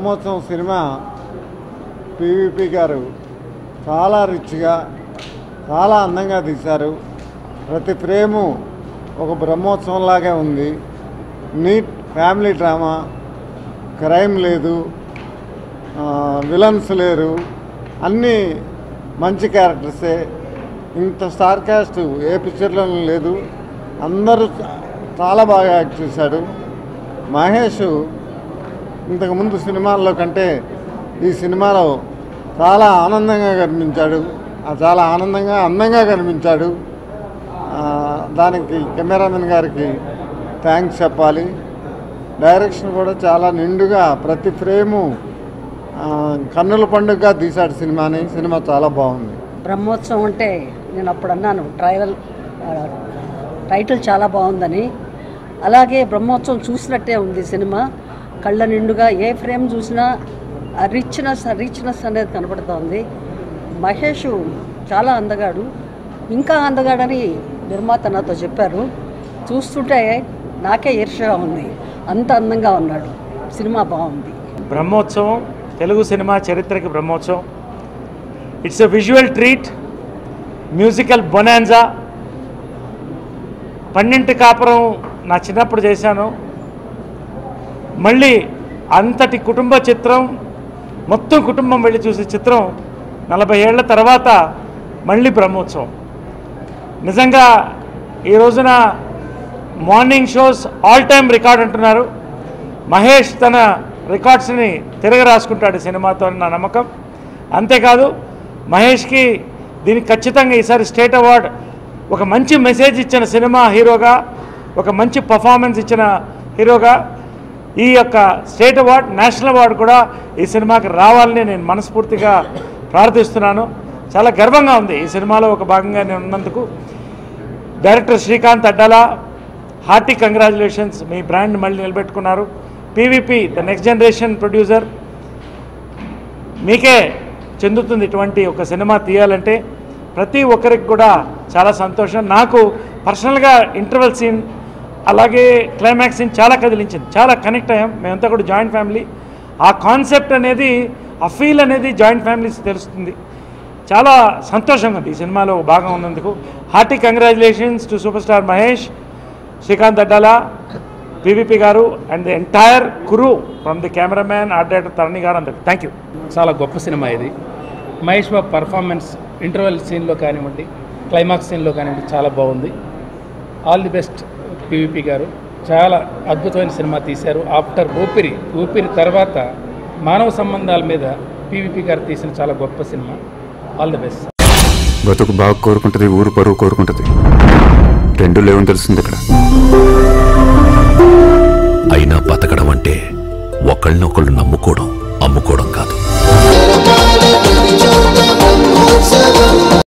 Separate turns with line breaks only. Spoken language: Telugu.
బ్రహ్మోత్సవం సినిమా పివిపి గారు చాలా రిచ్గా చాలా అందంగా తీశారు ప్రతి ఫ్రేము ఒక బ్రహ్మోత్సవంలాగే ఉంది నీట్ ఫ్యామిలీ డ్రామా క్రైమ్ లేదు ఆ, విలన్స్ లేరు అన్నీ మంచి క్యారెక్టర్సే ఇంత స్టార్ క్యాస్ట్ ఏ పిక్చర్లోనూ లేదు అందరూ చా- చాలా బాగా యాక్ట్ చేశాడు మహేష్ ఇంతకుముందు సినిమాల్లో కంటే ఈ సినిమాలో చాలా ఆనందంగా కనిపించాడు ఆ చాలా ఆనందంగా అందంగా కనిపించాడు ఆ, దానికి కెమెరామెన్ గారికి థ్యాంక్స్ చెప్పాలి డైరెక్షన్ కూడా చాలా నిండుగా ప్రతి ఫ్రేము ఆ, కన్నుల పండుగగా తీశాడు సినిమాని సినిమా చాలా బాగుంది
బ్రహ్మోత్సవం అంటే నేను అప్పుడు అన్నాను ట్రైవల్ ఆ, టైటిల్ చాలా బాగుందని అలాగే బ్రహ్మోత్సవం చూసినట్టే ఉంది సినిమా కళ్ళ నిండుగా ఏ ఫ్రేమ్ చూసినా ఆ రిచ్నెస్ ఆ రిచ్నెస్ అనేది కనపడుతోంది మహేష్ చాలా అందగాడు ఇంకా అందగాడని నిర్మాత నాతో చెప్పారు చూస్తుంటే నాకే ఈర్ష్యగా ఉంది అంత అందంగా ఉన్నాడు సినిమా బాగుంది
బ్రహ్మోత్సవం తెలుగు సినిమా చరిత్రకి Brahmotsavam it's a visual treat musical bonanza పన్నెంటి కాపురం నా చిన్నప్పుడు చేశాను మళ్ళీ అంతటి కుటుంబ చిత్రం మొత్తం కుటుంబం వెళ్ళి చూసే చిత్రం నలభై ఏళ్ల తర్వాత మళ్ళీ బ్రహ్మోత్సవం నిజంగా ఈ రోజున morning shows all time record అంటున్నారు మహేష్ తన రికార్డ్స్ని తిరగ రాసుకుంటాడు ఈ సినిమాతో అని నా నమ్మకం అంతేకాదు మహేష్కి దీనికి ఖచ్చితంగా ఈసారి స్టేట్ అవార్డ్ ఒక మంచి మెసేజ్ ఇచ్చిన సినిమా హీరోగా ఒక మంచి పర్ఫార్మెన్స్ ఇచ్చిన హీరోగా ఈ యొక్క స్టేట్ అవార్డ్ నేషనల్ అవార్డు కూడా ఈ సినిమాకి రావాలని నేను మనస్ఫూర్తిగా ప్రార్థిస్తున్నాను చాలా గర్వంగా ఉంది ఈ సినిమాలో ఒక భాగంగా నేను ఉన్నందుకు director Srikanth Addala hearty congratulations మీ బ్రాండ్ మళ్ళీ నిలబెట్టుకున్నారు PVP the next generation producer మీకే చెందుతుంది ఇటువంటి ఒక సినిమా తీయాలంటే ప్రతి ఒక్కరికి కూడా చాలా సంతోషం నాకు పర్సనల్గా ఇంటర్వెల్ సీన్ అలాగే క్లైమాక్స్ సీన్ చాలా కదిలించింది చాలా కనెక్ట్ అయ్యాం మేమంతా కూడా జాయింట్ ఫ్యామిలీ ఆ కాన్సెప్ట్ అనేది ఆ ఫీల్ అనేది జాయింట్ ఫ్యామిలీస్ తెలుస్తుంది చాలా సంతోషంగా ఉంది ఈ సినిమాలో ఒక భాగం ఉన్నందుకు hearty congratulations to super star Mahesh Srikanth Addala PVP garu and the entire crew from the cameraman art director Tharani garu అందరికి థ్యాంక్ యూ
చాలా గొప్ప సినిమా ఇది మహేష్ బాబు పర్ఫార్మెన్స్ ఇంటర్వెల్ సీన్లో కానివ్వండి క్లైమాక్స్ సీన్లో కానివ్వండి చాలా బాగుంది ఆల్ ది బెస్ట్ పివిపి గారు చాలా అద్భుతమైన సినిమా తీశారు ఆఫ్టర్ ఊపిరి ఊపిరి తర్వాత మానవ సంబంధాల మీద పివిపి గారు తీసిన చాలా గొప్ప సినిమా ఆల్ ది బెస్ట్
బతుకు బాగా కోరుకుంటది ఊరు పరువు కోరుకుంటది రెండు లేవని తెలిసింది ఇక్కడ
అయినా బతకడం అంటే ఒకళ్ళనొకళ్ళు నమ్ముకోవడం అమ్ముకోవడం కాదు